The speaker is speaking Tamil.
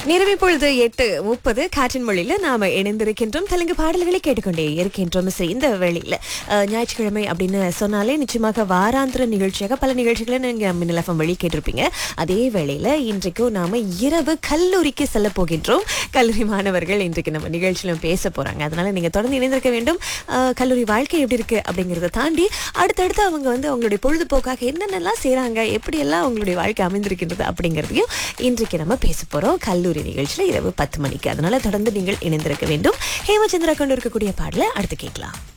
நிறவி பொழுது எட்டு முப்பது காற்றின் மொழியில நாம இணைந்திருக்கின்றோம் தெலுங்கு பாடல்களை கேட்டுக்கொண்டே இருக்கின்றோம் சரி, இந்த வேளையில அஹ், ஞாயிற்றுக்கிழமை அப்படின்னு சொன்னாலே நிச்சயமாக வாராந்திர நிகழ்ச்சியாக பல நிகழ்ச்சிகளை நீங்க மின்னல் எஃப்எம் வழி கேட்டிருப்பீங்க அதே வேளையில இன்றைக்கும் நாம இரவு கல்லூரிக்கு செல்ல போகின்றோம் கல்லூரி மாணவர்கள் இன்றைக்கு நம்ம நிகழ்ச்சியில பேச போறாங்க அதனால நீங்க தொடர்ந்து இணைந்திருக்க வேண்டும் அஹ், கல்லூரி வாழ்க்கை எப்படி இருக்கு அப்படிங்கறத தாண்டி அடுத்தடுத்து அவங்க வந்து அவங்களுடைய பொழுதுபோக்காக என்னென்னலாம் செய்றாங்க எப்படியெல்லாம் அவங்களுடைய வாழ்க்கை அமைந்திருக்கின்றது அப்படிங்கிறதையும் இன்றைக்கு நம்ம பேச போறோம் கல்லூரி நிகழ்ச்சியில இரவு பத்து மணிக்கு அதனால தொடர்ந்து நீங்கள் இணைந்திருக்க வேண்டும் ஹேமச்சந்திரா கொண்டு இருக்கக்கூடிய பாடலை அடுத்து கேட்கலாம்